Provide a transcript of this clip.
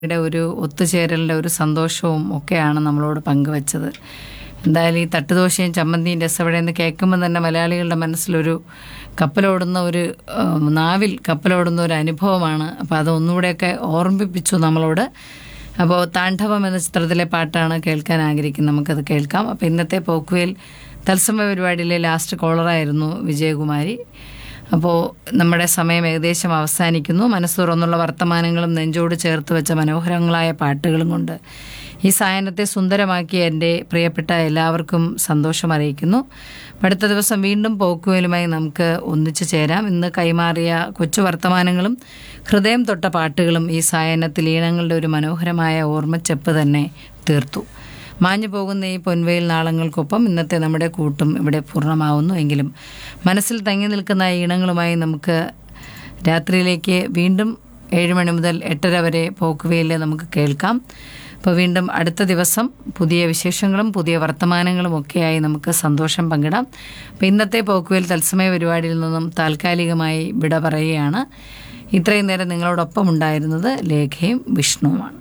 യുടെ ഒരു ഒത്തുചേരലിൻ്റെ ഒരു സന്തോഷവും ഒക്കെയാണ് നമ്മളോട് പങ്കുവച്ചത് എന്തായാലും ഈ തട്ടുദോശയും ചമ്മന്തിയും രസവടയെന്ന് കേൾക്കുമ്പോൾ തന്നെ മലയാളികളുടെ മനസ്സിലൊരു കപ്പലോടുന്ന ഒരു ആ, നാവിൽ കപ്പലോടുന്ന ഒരു അനുഭവമാണ് അപ്പോൾ അത് ഒന്നുകൂടെയൊക്കെ ഓർമ്മിപ്പിച്ചു നമ്മളോട് അപ്പോൾ താണ്ഡവം എന്ന ചിത്രത്തിലെ പാട്ടാണ് കേൾക്കാൻ ആഗ്രഹിക്കുന്നത് നമുക്കത് കേൾക്കാം അപ്പോൾ ഇന്നത്തെ പോക്കുവേൽ തത്സമയ പരിപാടിയിലെ ലാസ്റ്റ് കോളറായിരുന്നു വിജയകുമാരി അപ്പോൾ നമ്മുടെ സമയം ഏകദേശം അവസാനിക്കുന്നു മനസ്സ് തുറന്നുള്ള വർത്തമാനങ്ങളും നെഞ്ചോട് ചേർത്ത് വെച്ച മനോഹരങ്ങളായ പാട്ടുകളും കൊണ്ട് ഈ സായനത്തെ സുന്ദരമാക്കിയ എൻ്റെ പ്രിയപ്പെട്ട എല്ലാവർക്കും സന്തോഷം അറിയിക്കുന്നു അടുത്ത ദിവസം വീണ്ടും പോക്കുവേലുമായി നമുക്ക് ഒന്നിച്ചു ചേരാം ഇന്ന് കൈമാറിയ കൊച്ചു വർത്തമാനങ്ങളും ഹൃദയം തൊട്ട പാട്ടുകളും ഈ സായനത്തിൽ ഈണങ്ങളുടെ ഒരു മനോഹരമായ ഓർമ്മച്ചെപ്പ് തന്നെ തീർത്തു മാഞ്ഞു പോകുന്ന ഈ പൊൻവെയിൽ നാളങ്ങൾക്കൊപ്പം ഇന്നത്തെ നമ്മുടെ കൂട്ടും ഇവിടെ പൂർണ്ണമാവുന്നു എങ്കിലും മനസ്സിൽ തങ്ങി നിൽക്കുന്ന ഈ ഇണങ്ങളുമായി നമുക്ക് രാത്രിയിലേക്ക് വീണ്ടും ഏഴ് മണി മുതൽ എട്ടര വരെ പോക്കുവെയിൽ നമുക്ക് കേൾക്കാം അപ്പോൾ വീണ്ടും അടുത്ത ദിവസം പുതിയ വിശേഷങ്ങളും പുതിയ വർത്തമാനങ്ങളും ഒക്കെയായി നമുക്ക് സന്തോഷം പങ്കിടാം അപ്പോൾ ഇന്നത്തെ പോക്കുവെയിൽ തത്സമയ പരിപാടിയിൽ നിന്നും താൽക്കാലികമായി വിട പറയുകയാണ് ഇത്രയും നേരം നിങ്ങളോടൊപ്പം ഉണ്ടായിരുന്നത് ലേഖയും വിഷ്ണുവുമാണ്